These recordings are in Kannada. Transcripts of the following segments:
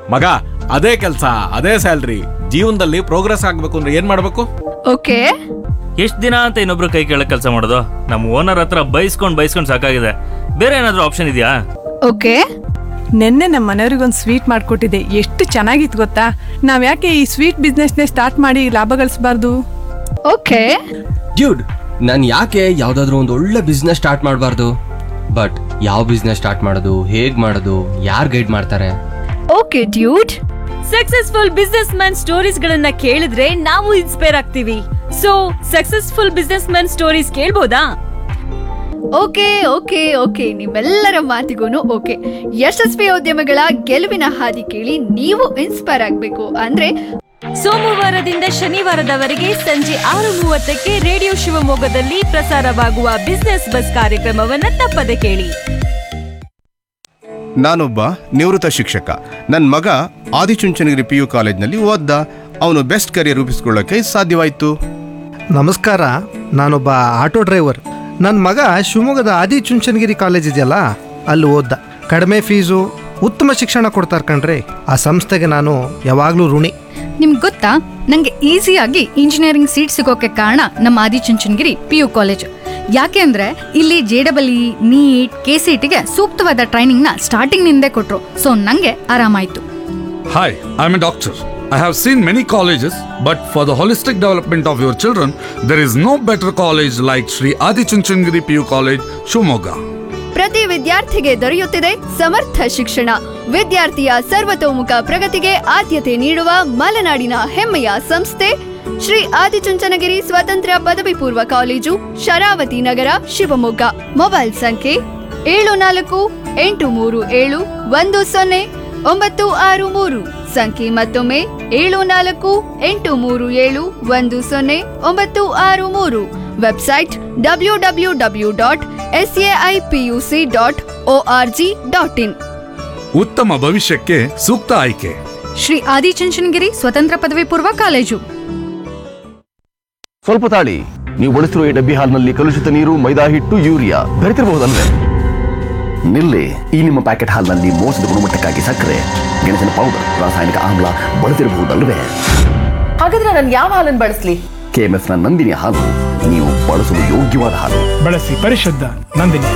ಮಗ ಅದೇ ಕೆಲಸ ಅದೇ ಸ್ಯಾಲ್ರಿ ಜೀವನದಲ್ಲಿ ಪ್ರೋಗ್ರೆಸ್ ಆಗ್ಬೇಕು ಅಂದ್ರೆ ಏನ್ ಮಾಡ್ಬೇಕು ಓಕೆ ಎಷ್ಟ್ ದಿನ ಅಂತ ಇನ್ನೊಬ್ರು ಕೈ ಕೆಳಗ್ ಕೆಲಸ ಮಾಡೋದು ನಮ್ಮ ಓನರ್ ಹತ್ರ ಬೈಸ್ಕೊಂಡ್ ಬೈಸ್ಕೊಂಡ್ ಸಾಕಾಗಿದೆ ಬೇರೆ ಏನಾದ್ರೂ ಆಪ್ಷನ್ ಇದೆಯಾ ಓಕೆ ನಿನ್ನೆ ನಮ್ಮ ಮನೆಯವ್ರಿಗೊಂದು ಸ್ವೀಟ್ ಮಾಡಿಕೊಟ್ಟಿದ್ದೆ ಎಷ್ಟು ಚೆನ್ನಾಗಿತ್ತು ಗೊತ್ತಾ ನಾವು ಯಾಕೆ ಈ ಸ್ವೀಟ್ ಬಿಸ್ನೆಸ್ನೇ ಸ್ಟಾರ್ಟ್ ಮಾಡಿ ಲಾಭ ಗಳಿಸಬಾರ್ದು ಓಕೆ ಡ್ಯೂಡ್ ನಾನು ಯಾಕೆ ಯಾವುದಾದ್ರೂ ಒಂದು ಒಳ್ಳೆ ಬಿಸ್ನೆಸ್ ಸ್ಟಾರ್ಟ್ ಮಾಡಬಾರ್ದು ಬಟ್ ಯಾವ ಬಿಸ್ನೆಸ್ ಸ್ಟಾರ್ಟ್ ಮಾಡೋದು ಹೇಗೆ ಮಾಡೋದು ಯಾರು ಗೈಡ್ ಮಾಡ್ತಾರೆ okay dude successful business man stories ಗಳನ್ನ ಕೇಳಿದ್ರೆ ನಾವು ಇನ್ಸ್ಪೈರ್ ಆಗ್ತೀವಿ so successful business man stories ಕೇಳ್ಬೋದಾ ಓಕೆ ಓಕೆ ಓಕೆ ನಿಮ್ಮೆಲ್ಲರ ಮಾತಿಗೂ ಓಕೆ ಯಶಸ್ವಿ ಉದ್ಯಮಗಳ ಗೆಲುವಿನ ಹಾದಿ ಕೇಳಿ ನೀವು ಇನ್ಸ್ಪೈರ್ ಆಗಬೇಕು ಅಂದ್ರೆ ಸೋಮವಾರದಿಂದ ಶನಿವಾರದವರೆಗೆ ಸಂಜೆ ಆರು ಮೂವತ್ತಕ್ಕೆ ರೇಡಿಯೋ ಶಿವಮೊಗ್ಗದಲ್ಲಿ ಪ್ರಸಾರವಾಗುವ ಬಿಸ್ನೆಸ್ ಬಸ್ ಕಾರ್ಯಕ್ರಮವನ್ನ ತಪ್ಪದೆ ಕೇಳಿ ನಾನೊಬ್ಬ ನಿವೃತ್ತ ಶಿಕ್ಷಕ ನನ್ನ ಮಗ ಆದಿಚುಂಚನಗಿರಿ ಪಿ ಯು ಕಾಲೇಜ್ನಲ್ಲಿ ಓದ್ದ ಅವನು ಬೆಸ್ಟ್ ಕರಿಯರ್ ರೂಪಿಸ್ಕೊಳ್ಳೋಕೆ ಸಾಧ್ಯವಾಯಿತು ನಮಸ್ಕಾರ ನಾನೊಬ್ಬ ಆಟೋ ಡ್ರೈವರ್ ನನ್ನ ಮಗ ಶಿವಮೊಗ್ಗದ ಆದಿಚುಂಚನಗಿರಿ ಕಾಲೇಜ್ ಇದೆಯಲ್ಲ ಅಲ್ಲಿ ಓದ್ದ ಕಡಿಮೆ ಫೀಸು ಉತ್ತಮ ಶಿಕ್ಷಣ ಕೊಡ್ತಾರೆ ಕಣ್ರಿ ಆ ಸಂಸ್ಥೆಗೆ ನಾನು ಯಾವಾಗಲೂ ಋಣಿ ನಿಮ್ಗೆ ಗೊತ್ತಾ ನಂಗೆ ಈಸಿಯಾಗಿ ಇಂಜಿನಿಯರಿಂಗ್ ಸೀಟ್ ಸಿಗೋಕೆ ಕಾರಣ ನಮ್ಮ ಆದಿಚುಂಚನಗಿರಿ ಪಿ ಯು ಕಾಲೇಜ್ ಯಾಕೆ ಅಂದ್ರೆ ಇಲ್ಲಿ J double E NEET K C ಟಿಗೆ ಸೂಕ್ತವಾದ ಟ್ರೈನಿಂಗ್ನ ಸ್ಟಾರ್ಟಿಂಗ್ ನಿಂದೇ ಕೊಟ್ರು ಸೊ ನಂಗೆ ಆರಾಮಾಯ್ತು Hi, I'm a doctor. I have seen many colleges, but for the holistic development of your children, there is no better college like Sri Adi Chunchandgiri PU College, Shumoga. ಪ್ರತಿ ವಿದ್ಯಾರ್ಥಿಗೆ ದೊರೆಯುತ್ತಿದೆ ಸಮರ್ಥ ಶಿಕ್ಷಣ ವಿದ್ಯಾರ್ಥಿಯ ಸರ್ವತೋಮುಖ ಪ್ರಗತಿಗೆ ಆದ್ಯತೆ ನೀಡುವ ಮಲೆನಾಡಿನ ಹೆಮ್ಮೆಯ ಸಂಸ್ಥೆ ಶ್ರೀ ಆದಿಚುಂಚನಗಿರಿ ಸ್ವತಂತ್ರ ಪದವಿ ಪೂರ್ವ ಕಾಲೇಜು ಶರಾವತಿ ನಗರ ಶಿವಮೊಗ್ಗ ಮೊಬೈಲ್ ಸಂಖ್ಯೆ ಏಳು ನಾಲ್ಕು ಎಂಟು ಮೂರು ಏಳು ಒಂದು ಸೊನ್ನೆ ಒಂಬತ್ತು ಆರು ಮೂರು ಸಂಖ್ಯೆ ಮತ್ತೊಮ್ಮೆ ಏಳು ನಾಲ್ಕು ಎಂಟು ಮೂರು ಏಳು ಒಂದು ಸೊನ್ನೆ ಒಂಬತ್ತು ಆರು ಮೂರು website W W W dot S A I P U C dot O R G dot in ಉತ್ತಮ ಭವಿಷ್ಯಕ್ಕೆ ಸೂಕ್ತ ಆಯ್ಕೆ ಶ್ರೀ ಆದಿಚುಂಚನಗಿರಿ ಸ್ವತಂತ್ರ ಪದವಿ ಪೂರ್ವ ಕಾಲೇಜು ಸ್ವಲ್ಪ ತಾಳಿ ನೀವು ಬಳಸಿರುವ ಈ ಡಬ್ಬಿ ಹಾಲ್ನಲ್ಲಿ ಕಲುಷಿತ ನೀರು ಮೈದಾ ಹಿಟ್ಟು ಯೂರಿಯಾ ಬೆರೆತಿರಬಹುದಲ್ವೇ ನಿಲ್ಲಿ ಈ ನಿಮ್ಮ ಪ್ಯಾಕೆಟ್ ಹಾಲ್ನಲ್ಲಿ ಮೋಸದ ಗುಣಮಟ್ಟಕ್ಕಾಗಿ ಸಕ್ಕರೆ ಗೆಣಸಿನ ಪೌಡರ್ ರಾಸಾಯನಿಕ ಆಮ್ಲ ಬಳಸಿರಬಹುದಲ್ವೇ ಹಾಗಾದ್ರೆ ನಾನು ಯಾವ ಹಾಲನ್ನು ಬಳಸಲಿ ಕೆಎಂಎಫ್ ನ ನಂದಿನಿ ಹಾಲು ನೀವು ಬಳಸಲು ಯೋಗ್ಯವಾದ ಹಾಲು ಬಳಸಿ ಪರಿಶುದ್ಧ ನಂದಿನಿ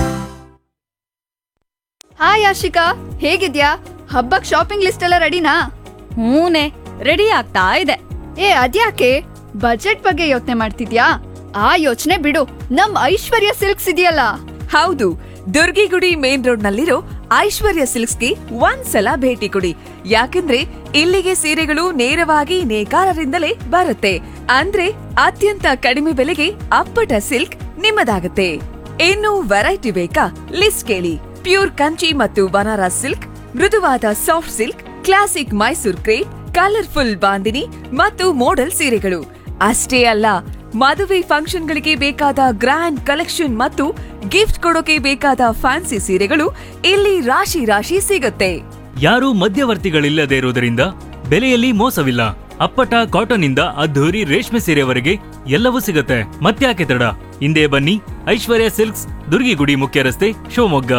ಹಾಯ್ ಆಶಿಕಾ ಹೇಗಿದ್ಯಾ ಹಬ್ಬಕ್ ಶಾಪಿಂಗ್ ಲಿಸ್ಟ್ ಎಲ್ಲ ರೆಡಿನಾ ಹೂನೆ ರೆಡಿ ಆಗ್ತಾ ಇದೆ ಏ ಅದ್ಯಾಕೆ ಬಜೆಟ್ ಬಗ್ಗೆ ಯೋಚನೆ ಮಾಡ್ತಿದ್ಯಾ ಆ ಯೋಚನೆ ಬಿಡು ನಮ್ ಐಶ್ವರ್ಯ ಸಿಲ್ಕ್ಸ್ ಇದೆಯಲ್ಲ ಹೌದು ದುರ್ಗಿಗುಡಿ ಮೇನ್ ರೋಡ್ ನಲ್ಲಿರೋ ಐಶ್ವರ್ಯ ಸಿಲ್ಕ್ಸ್ಗೆ ಒಂದ್ಸಲ ಭೇಟಿ ಕೊಡಿ ಯಾಕಂದ್ರೆ ಇಲ್ಲಿಗೆ ಸೀರೆಗಳು ನೇರವಾಗಿ ನೇಕಾರರಿಂದಲೇ ಬರುತ್ತೆ ಅಂದ್ರೆ ಅತ್ಯಂತ ಕಡಿಮೆ ಬೆಲೆಗೆ ಅಪ್ಪಟ ಸಿಲ್ಕ್ ನಿಮ್ಮದಾಗುತ್ತೆ ಇನ್ನು ವೆರೈಟಿ ಬೇಕಾ ಲಿಸ್ಟ್ ಕೇಳಿ ಪ್ಯೂರ್ ಕಂಚಿ ಮತ್ತು ಬನಾರಸ್ ಸಿಲ್ಕ್ ಮೃದುವಾದ soft silk classic Mysore crepe colourful bandhini ಮತ್ತು ಮೋಡಲ್ ಸೀರೆಗಳು ಅಷ್ಟೇ ಅಲ್ಲ ಮದುವೆ ಫಂಕ್ಷನ್ಗಳಿಗೆ ಬೇಕಾದ ಗ್ರ್ಯಾಂಡ್ ಕಲೆಕ್ಷನ್ ಮತ್ತು ಗಿಫ್ಟ್ ಕೊಡೋಕೆ ಬೇಕಾದ ಫ್ಯಾನ್ಸಿ ಸೀರೆಗಳು ಇಲ್ಲಿ ರಾಶಿ ರಾಶಿ ಸಿಗುತ್ತೆ ಯಾರೂ ಮಧ್ಯವರ್ತಿಗಳಿಲ್ಲದೆ ಇರುವುದರಿಂದ ಬೆಲೆಯಲ್ಲಿ ಮೋಸವಿಲ್ಲ ಅಪ್ಪಟ ಕಾಟನ್ ಇಂದ ಅದ್ಧೂರಿ ರೇಷ್ಮೆ ಸೀರೆವರೆಗೆ ಎಲ್ಲವೂ ಸಿಗುತ್ತೆ ಮತ್ತ್ಯಾಕೆ ತಡ ಹಿಂದೆ ಬನ್ನಿ ಐಶ್ವರ್ಯ ಸಿಲ್ಕ್ಸ್ ದುರ್ಗಿಗುಡಿ ಮುಖ್ಯ ರಸ್ತೆ Shivamogga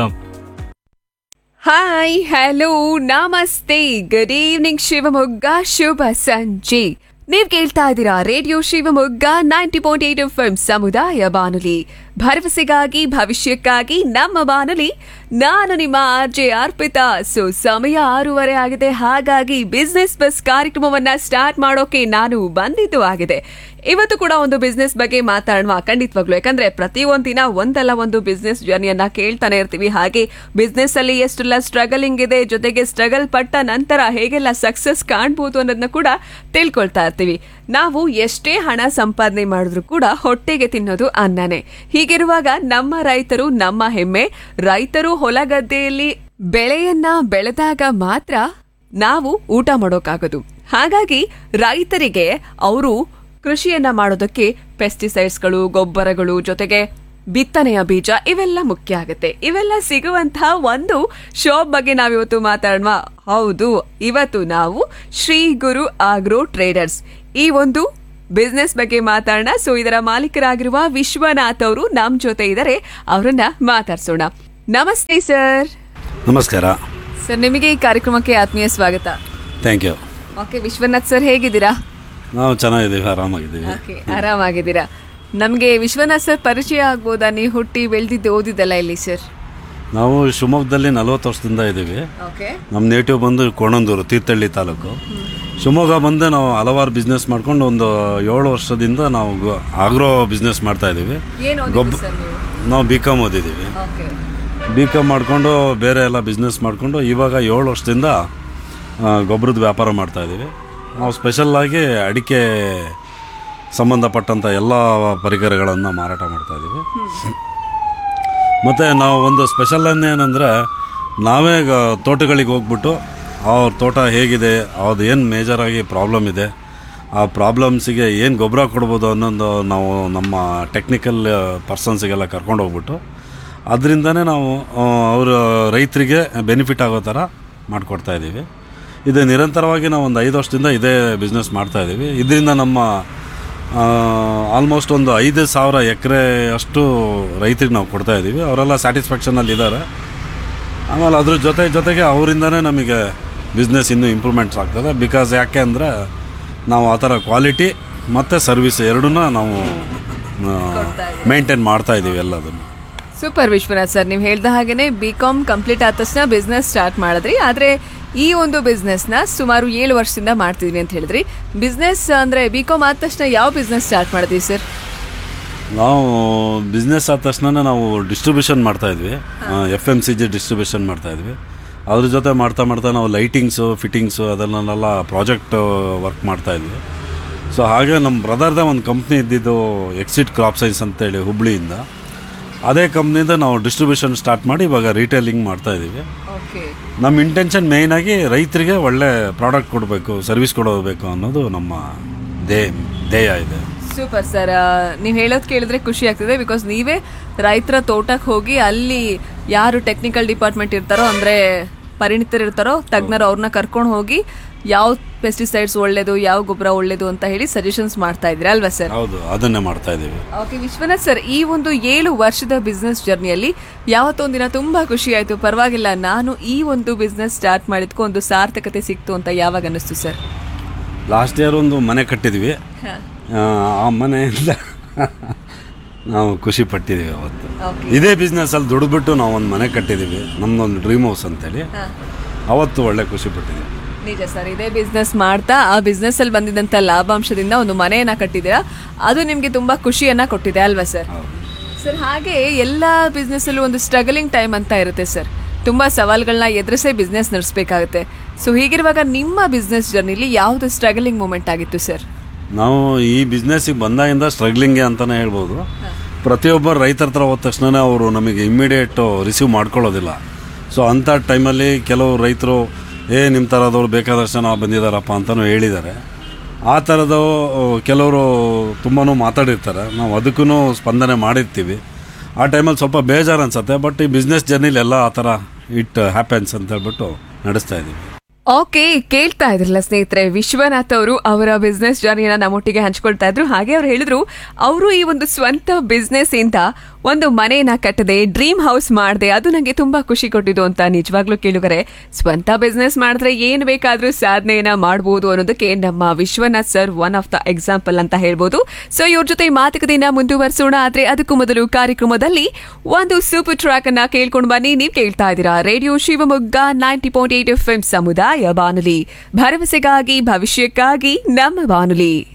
hi hello namaste good evening Shivamogga ಶುಭ ಸಂಜೆ ನೀವ್ ಕೇಳ್ತಾ ಇದ್ದೀರಾ radio Shivamogga ninety point eight F ಸಮುದಾಯ ಬಾನುಲಿ ಭರವಸೆಗಾಗಿ ಭವಿಷ್ಯಕ್ಕಾಗಿ ನಮ್ಮ ಬಾನುಲಿ ನಾನು ನಿಮ್ಮ ಆರ್ಜೆ ಅರ್ಪಿತಾ ಸೊ ಸಮಯ ಆರೂವರೆ ಆಗಿದೆ ಹಾಗಾಗಿ ಬಿಸ್ನೆಸ್ ಬಸ್ ಕಾರ್ಯಕ್ರಮವನ್ನ ಸ್ಟಾರ್ಟ್ ಮಾಡೋಕೆ ನಾನು ಬಂದಿದ್ದು ಆಗಿದೆ ಇವತ್ತು ಕೂಡ ಒಂದು ಬಿಸ್ನೆಸ್ ಬಗ್ಗೆ ಮಾತಾಡೋಣ ಖಂಡಿತವಾಗ್ಲು ಯಾಕಂದ್ರೆ ಪ್ರತಿಯೊಂದ್ ದಿನ ಒಂದಲ್ಲ ಒಂದು ಬಿಸ್ನೆಸ್ ಜರ್ನಿಯನ್ನ ಕೇಳ್ತಾನೆ ಇರ್ತೀವಿ ಹಾಗೆ ಬಿಸ್ನೆಸ್ ಅಲ್ಲಿ ಎಷ್ಟೆಲ್ಲ ಸ್ಟ್ರಗಲಿಂಗ್ ಇದೆ ಜೊತೆಗೆ ಸ್ಟ್ರಗಲ್ ಪಟ್ಟ ನಂತರ ಹೇಗೆಲ್ಲ ಸಕ್ಸಸ್ ಕಾಣ್ಬೋದು ಅನ್ನೋದನ್ನ ಕೂಡ ತಿಳ್ಕೊಳ್ತಾ ಇರ್ತೀವಿ ನಾವು ಎಷ್ಟೇ ಹಣ ಸಂಪಾದನೆ ಮಾಡಿದ್ರು ಕೂಡ ಹೊಟ್ಟೆಗೆ ತಿನ್ನೋದು ಅನ್ನನೇ ಹೀಗಿರುವಾಗ ನಮ್ಮ ರೈತರು ನಮ್ಮ ಹೆಮ್ಮೆ ರೈತರು ಹೊಲಗದ್ದೆಯಲ್ಲಿ ಬೆಳೆಯನ್ನ ಬೆಳೆದಾಗ ಮಾತ್ರ ನಾವು ಊಟ ಮಾಡೋಕ್ಕಾಗೋದು ಹಾಗಾಗಿ ರೈತರಿಗೆ ಅವರು ಕೃಷಿಯನ್ನ ಮಾಡೋದಕ್ಕೆ ಪೆಸ್ಟಿಸೈಡ್ಸ್ಗಳು ಗೊಬ್ಬರಗಳು ಜೊತೆಗೆ ಬಿತ್ತನೆಯ ಬೀಜ ಇವೆಲ್ಲ ಮುಖ್ಯ ಆಗುತ್ತೆ ಇವೆಲ್ಲ ಸಿಗುವಂತಹ ಒಂದು ಶಾಪ್ ಬಗ್ಗೆ ನಾವಿವತ್ತು ಮಾತಾಡೋಣ ಹೌದು ಇವತ್ತು ನಾವು ಶ್ರೀ ಗುರು ಆಗ್ರೋ ಟ್ರೇಡರ್ಸ್ ಈ ಒಂದು ಬಿಸ್ನೆಸ್ ಬಗ್ಗೆ ಮಾತಾಡೋಣ ಸೊ ಇದರ ಮಾಲೀಕರಾಗಿರುವ ವಿಶ್ವನಾಥ್ ಅವರು ನಮ್ ಜೊತೆ ಇದ್ದಾರೆ ಅವರನ್ನ ಮಾತಾಡ್ಸೋಣ ನಮಸ್ತೆ ಸರ್ ನಮಸ್ಕಾರ ಸರ್ ನಿಮಗೆ ಈ ಕಾರ್ಯಕ್ರಮಕ್ಕೆ ಆತ್ಮೀಯ ಸ್ವಾಗತ thank you okay Vishwanath sir ಹೇಗಿದ್ದೀರಾ ನಾವು ಚೆನ್ನಾಗಿದ್ದೀವಿ ಆರಾಮಾಗಿದ್ದೀವಿ ಓಕೆ ಆರಾಮಾಗಿದ್ದೀರಾ ನಮಗೆ ವಿಶ್ವನಾಥ್ ಸರ್ ಪರಿಚಯ ಆಗ್ಬೋದಾ ನೀವು ಹುಟ್ಟಿ ಬೆಳೆದಿದ್ದು ಓದಿದ್ದಲ್ಲ ಇಲ್ಲಿ ಸರ್ ನಾವು ಶಿವಮೊಗ್ಗದಲ್ಲಿ ನಲವತ್ತು ವರ್ಷದಿಂದ ಇದ್ದೀವಿ ಓಕೆ ನಮ್ಮ ನೇಟಿವ್ ಬಂದು ಕೋಣಂದೂರು ತೀರ್ಥಹಳ್ಳಿ ತಾಲೂಕು ಶಿವಮೊಗ್ಗ ಬಂದು ನಾವು ಹಲವಾರು ಬಿಸ್ನೆಸ್ ಮಾಡ್ಕೊಂಡು ಒಂದು ಏಳು ವರ್ಷದಿಂದ ನಾವು ಗೊ- ಆಗ್ರೋ ಬಿಸ್ನೆಸ್ ಮಾಡ್ತಾ ಇದ್ದೀವಿ ಏನು ಗೊಬ್ಬ ಸರ್ ನೀವು ನಾವು ಬಿ ಕಾಮ್ ಓದಿದ್ದೀವಿ ಓಕೆ ಬಿ ಕಾಮ್ ಮಾಡಿಕೊಂಡು ಬೇರೆ ಎಲ್ಲ ಬಿಸ್ನೆಸ್ ಮಾಡಿಕೊಂಡು ಇವಾಗ ಏಳು ವರ್ಷದಿಂದ ಆ, ಗೊಬ್ಬರದ ವ್ಯಾಪಾರ ಮಾಡ್ತಾ ಇದ್ದೀವಿ ನಾವು ಸ್ಪೆಷಲ್ಲಾಗಿ ಅಡಿಕೆ ಸಂಬಂಧಪಟ್ಟಂಥ ಎಲ್ಲ ಪರಿಕರಗಳನ್ನು ಮಾರಾಟ ಮಾಡ್ತಾ ಇದ್ದೀವಿ ಮತ್ತು ನಾವು ಒಂದು ಸ್ಪೆಷಲ್ ಏನಂದರೆ ನಾವೇ ಗ- ತೋಟಗಳಿಗೆ ಹೋಗ್ಬಿಟ್ಟು ಅವ್ರ ತೋಟ ಹೇಗಿದೆ ಅವ್ರದ್ದು ಏನು ಮೇಜರಾಗಿ ಪ್ರಾಬ್ಲಮ್ ಇದೆ ಆ ಪ್ರಾಬ್ಲಮ್ಸಿಗೆ ಏನು ಗೊಬ್ಬರ ಕೊಡ್ಬೋದು ಅನ್ನೋದು ನಾವು ನಮ್ಮ ಟೆಕ್ನಿಕಲ್ ಪರ್ಸನ್ಸಿಗೆಲ್ಲ ಕರ್ಕೊಂಡು ಹೋಗ್ಬಿಟ್ಟು ಅದರಿಂದನೇ ನಾವು ಅವರು ರೈತರಿಗೆ ಬೆನಿಫಿಟ್ ಆಗೋ ಥರ ಮಾಡಿಕೊಡ್ತಾ ಇದ್ದೀವಿ ಇದು ನಿರಂತರವಾಗಿ ನಾವು ಒಂದು ಐದು ವರ್ಷದಿಂದ ಇದೇ ಬಿಸ್ನೆಸ್ ಮಾಡ್ತಾ ಇದ್ದೀವಿ ಇದರಿಂದ ನಮ್ಮ ಆಲ್ಮೋಸ್ಟ್ ಒಂದು ಐದು ಸಾವಿರ ಎಕರೆ ಅಷ್ಟು ರೈತರಿಗೆ ನಾವು ಕೊಡ್ತಾ ಇದ್ದೀವಿ ಅವರೆಲ್ಲ ಸ್ಯಾಟಿಸ್ಫ್ಯಾಕ್ಷನಲ್ಲಿ ಇದ್ದಾರೆ ಆಮೇಲೆ ಅದ್ರ ಜೊತೆ ಜೊತೆಗೆ ಅವರಿಂದನೇ ನಮಗೆ ಬಿಸ್ನೆಸ್ ಇನ್ನೂ ಇಂಪ್ರೂವ್ಮೆಂಟ್ಸ್ ಆಗ್ತದೆ ಬಿಕಾಸ್ ಯಾಕೆ ಅಂದರೆ ನಾವು ಆ ಥರ ಕ್ವಾಲಿಟಿ ಮತ್ತು ಸರ್ವಿಸ್ ಎರಡನ್ನ ನಾವು ಮೇಂಟೈನ್ ಮಾಡ್ತಾ ಇದ್ದೀವಿ ಎಲ್ಲದನ್ನು ಸೂಪರ್ ವಿಶ್ವನಾಥ್ ಸರ್ ನೀವು ಹೇಳ್ದ ಹಾಗೇನೆ ಬಿ ಕಾಮ್ ಕಂಪ್ಲೀಟ್ ಆದ ತಕ್ಷಣ ಬಿಸ್ನೆಸ್ ಸ್ಟಾರ್ಟ್ ಮಾಡಿದ್ರಿ ಆದರೆ ಈ ಒಂದು ಬಿಸ್ನೆಸ್ನ ಸುಮಾರು ಏಳು ವರ್ಷದಿಂದ ಮಾಡ್ತಿದ್ದೀನಿ ಅಂತ ಹೇಳಿದ್ರಿ ಬಿಸ್ನೆಸ್ ಅಂದರೆ ಬಿ ಕಾಮ್ ಆದ ತಕ್ಷಣ ಯಾವ ಬಿಸ್ನೆಸ್ ಸ್ಟಾರ್ಟ್ ಮಾಡಿದ್ವಿ ಸರ್ ನಾವು ಬಿಸ್ನೆಸ್ ಆದ ತಕ್ಷಣ ನಾವು ಡಿಸ್ಟ್ರಿಬ್ಯೂಷನ್ ಮಾಡ್ತಾ ಇದ್ವಿ F M C G distribution ಮಾಡ್ತಾ ಇದ್ವಿ ಅದ್ರ ಜೊತೆ ಮಾಡ್ತಾ ಮಾಡ್ತಾ ನಾವು ಲೈಟಿಂಗ್ಸು ಫಿಟ್ಟಿಂಗ್ಸು ಅದನ್ನೆಲ್ಲ ಪ್ರಾಜೆಕ್ಟ್ ವರ್ಕ್ ಮಾಡ್ತಾ ಇದ್ವಿ ಸೊ ಹಾಗೆ ನಮ್ಮ ಬ್ರದರ್ದೇ ಒಂದು ಕಂಪ್ನಿ ಇದ್ದಿದ್ದು ಎಕ್ಸಿಟ್ ಕ್ರಾಪ್ ಸೈನ್ಸ್ ಅಂತೇಳಿ ಹುಬ್ಳಿಯಿಂದ ಅದೇ ಕಂಪ್ನಿಯಿಂದ ನಾವು ಡಿಸ್ಟ್ರಿಬ್ಯೂಷನ್ ಸ್ಟಾರ್ಟ್ ಮಾಡಿ ಇವಾಗ ರೀಟೇಲಿಂಗ್ ಮಾಡ್ತಾ ಇದ್ದೀವಿ ಓಕೆ ನಮ್ಮ ಇಂಟೆನ್ಷನ್ ಮೇಯ್ನಾಗಿ ರೈತರಿಗೆ ಒಳ್ಳೆ ಪ್ರಾಡಕ್ಟ್ ಕೊಡಬೇಕು ಸರ್ವಿಸ್ ಕೊಡಬೇಕು ಅನ್ನೋದು ನಮ್ಮ ದೇ ಧ್ಯೇಯ ಇದೆ ಸೂಪರ್ ಸರ್ ನೀವು ಹೇಳೋದು ಕೇಳಿದ್ರೆ ಖುಷಿ ಆಗ್ತದೆ ಬಿಕಾಸ್ ನೀವೇ ರೈತರ ತೋಟಕ್ಕೆ ಹೋಗಿ ಅಲ್ಲಿ ಯಾರು ಟೆಕ್ನಿಕಲ್ ಡಿಪಾರ್ಟ್ಮೆಂಟ್ ಇರ್ತಾರೋ ಅಂದರೆ ಪರಿಣಿತರು ಇರ್ತಾರೋ ತಜ್ಞರು ಅವ್ರನ್ನ ಕರ್ಕೊಂಡು ಹೋಗಿ ಯಾವ ಪೆಸ್ಟಿಸೈಡ್ಸ್ ಒಳ್ಳೇದು ಯಾವ ಗೊಬ್ಬರ ಒಳ್ಳೇದು ಅಂತ ಹೇಳಿ ಸಜೆಷನ್ಸ್ ಮಾಡ್ತಾ ಇದ್ದೀರಾ ಅಲ್ವಾ ಸರ್ ಹೌದು ಅದನ್ನೇ ಮಾಡ್ತಾ ಇದ್ದೀವಿ ಓಕೆ ವಿಶ್ವನಾಥ್ ಸರ್ ಈ ಒಂದು ಏಳು ವರ್ಷದ ಬಿಸ್ನೆಸ್ ಜರ್ನಿಯಲ್ಲಿ ಯಾವತ್ತೊಂದಿನ ತುಂಬಾ ಖುಷಿ ಆಯ್ತು ಪರವಾಗಿಲ್ಲ ನಾನು ಈ ಒಂದು ಬಿಸ್ನೆಸ್ ಸ್ಟಾರ್ಟ್ ಮಾಡಿದ್ಕೋ ಒಂದು ಸಾರ್ಥಕತೆ ಸಿಕ್ತು ಅಂತ ಯಾವಾಗ ಅನ್ನಿಸ್ತು ಸರ್ ಲಾಸ್ಟ್ ಇಯರ್ ಒಂದು ಮನೆ ಕಟ್ಟಿದ್ವಿ ಆ, ಆ ಮನೆಯಿಂದ ನಾವು ಖುಷಿ ಪಟ್ಟಿದ್ದೀವಿ ಅವತ್ತು ಇದೇ ಬಿಸ್ನೆಸ್ಸಲ್ಲಿ ದುಡಿದ್ಬಿಟ್ಟು ನಾವು ಒಂದು ಮನೆ ಕಟ್ಟಿದ್ದೀವಿ ನಮ್ಮದೊಂದು ಡ್ರೀಮ್ ಹೌಸ್ ಅಂತೇಳಿ ಅವತ್ತು ಒಳ್ಳೆ ಖುಷಿ ಪಟ್ಟಿದ್ದೀವಿ ನಿಜ ಸರ್ ಇದೇ ಬಿಸ್ನೆಸ್ ಮಾಡ್ತಾ ಆ ಬಿಸ್ನೆಸ್ ಅಲ್ಲಿ ಬಂದಿದ್ದಂತ ಲಾಭಾಂಶದಿಂದ ಒಂದು ಮನೆಯನ್ನ ಕಟ್ಟಿದ್ದೀರಾ ಅದು ನಿಮ್ಗೆ ತುಂಬಾ ಖುಷಿಯನ್ನ ಕೊಟ್ಟಿದೆ ಅಲ್ವಾ ಸರ್ ಸರ್ ಹಾಗೆ ಎಲ್ಲ ಬಿಸ್ನೆಸ್ ಅಲ್ಲೂ ಒಂದು ಸ್ಟ್ರಗಲಿಂಗ್ ಟೈಮ್ ಅಂತ ಇರುತ್ತೆ ಸರ್ ತುಂಬಾ ಸವಾಲ್ಗಳನ್ನ ಎದುರಿಸೇ ಬಿಸ್ನೆಸ್ ನಡೆಸಬೇಕಾಗುತ್ತೆ ಸೊ ಹೀಗಿರುವಾಗ ನಿಮ್ಮ ಬಿಸ್ನೆಸ್ ಜರ್ನಿಲಿ ಯಾವುದು ಸ್ಟ್ರಗಲಿಂಗ್ ಮೂಮೆಂಟ್ ಆಗಿತ್ತು ಸರ್ ನಾವು ಈ ಬಿಸ್ನೆಸ್ಸಿಗೆ ಬಂದಾಗಿಂದ ಸ್ಟ್ರಗ್ಲಿಂಗೆ ಅಂತಲೇ ಹೇಳ್ಬೋದು ಪ್ರತಿಯೊಬ್ಬರು ರೈತರ ಹತ್ರ ಹೋದ ತಕ್ಷಣ ಅವರು ನಮಗೆ ಇಮ್ಮಿಡಿಯೇಟು ರಿಸೀವ್ ಮಾಡ್ಕೊಳ್ಳೋದಿಲ್ಲ ಸೊ ಅಂಥ ಟೈಮಲ್ಲಿ ಕೆಲವು ರೈತರು ಏ ನಿಮ್ಮ ಥರದವ್ರು ಬೇಕಾದಷ್ಟು ಜನ ಬಂದಿದ್ದಾರಪ್ಪ ಅಂತಲೂ ಹೇಳಿದ್ದಾರೆ ಆ ಥರದ ಕೆಲವರು ತುಂಬಾ ಮಾತಾಡಿರ್ತಾರೆ ನಾವು ಅದಕ್ಕೂ ಸ್ಪಂದನೆ ಮಾಡಿರ್ತೀವಿ ಆ ಟೈಮಲ್ಲಿ ಸ್ವಲ್ಪ ಬೇಜಾರು ಅನ್ಸುತ್ತೆ ಬಟ್ ಈ ಬಿಸ್ನೆಸ್ ಜರ್ನಿಲಿ ಎಲ್ಲ ಆ ಥರ ಇಟ್ ಹ್ಯಾಪನ್ಸ್ ಅಂತ ಹೇಳ್ಬಿಟ್ಟು ನಡೆಸ್ತಾ ಇದ್ದೀವಿ ಓಕೆ ಕೇಳ್ತಾ ಇದ್ರಲ್ಲ ಸ್ನೇಹಿತರೆ ವಿಶ್ವನಾಥ್ ಅವರು ಅವರ ಬಿಸ್ನೆಸ್ ಜರ್ನಿನ ನಮ್ಮೊಟ್ಟಿಗೆ ಹಂಚ್ಕೊಳ್ತಾ ಇದ್ರು ಹಾಗೆ ಅವ್ರು ಹೇಳಿದ್ರು ಅವರು ಈ ಒಂದು ಸ್ವಂತ ಬಿಸ್ನೆಸ್ ಇಂದ ಒಂದು ಮನೆಯನ್ನ ಕಟ್ಟದೆ ಡ್ರೀಮ್ ಹೌಸ್ ಮಾಡಿದೆ ಅದು ನನಗೆ ತುಂಬಾ ಖುಷಿ ಕೊಟ್ಟಿದ್ದು ಅಂತ ನಿಜವಾಗ್ಲೂ ಕೇಳುಗರೆ ಸ್ವಂತ ಬಿಸ್ನೆಸ್ ಮಾಡಿದ್ರೆ ಏನ್ ಬೇಕಾದ್ರೂ ಸಾಧನೆಯನ್ನ ಮಾಡಬಹುದು ಅನ್ನೋದಕ್ಕೆ ನಮ್ಮ Vishwanath sir one of the example ಅಂತ ಹೇಳ್ಬೋದು ಸೊ ಇವ್ರ ಜೊತೆ ಮಾತುಕತೆಯನ್ನ ಮುಂದುವರಿಸೋಣ ಆದ್ರೆ ಅದಕ್ಕೂ ಮೊದಲು ಕಾರ್ಯಕ್ರಮದಲ್ಲಿ ಒಂದು ಸೂಪರ್ ಟ್ರ್ಯಾಕ್ ಅನ್ನ ಕೇಳ್ಕೊಂಡು ಬನ್ನಿ ನೀವು ಕೇಳ್ತಾ ಇದ್ದೀರಾ radio Shivamogga ninety point eight F M ಸಮುದಾಯ ಬಾನುಲಿ ಭರವಸೆಗಾಗಿ ಭವಿಷ್ಯಕ್ಕಾಗಿ ನಮ್ಮ ಬಾನುಲಿ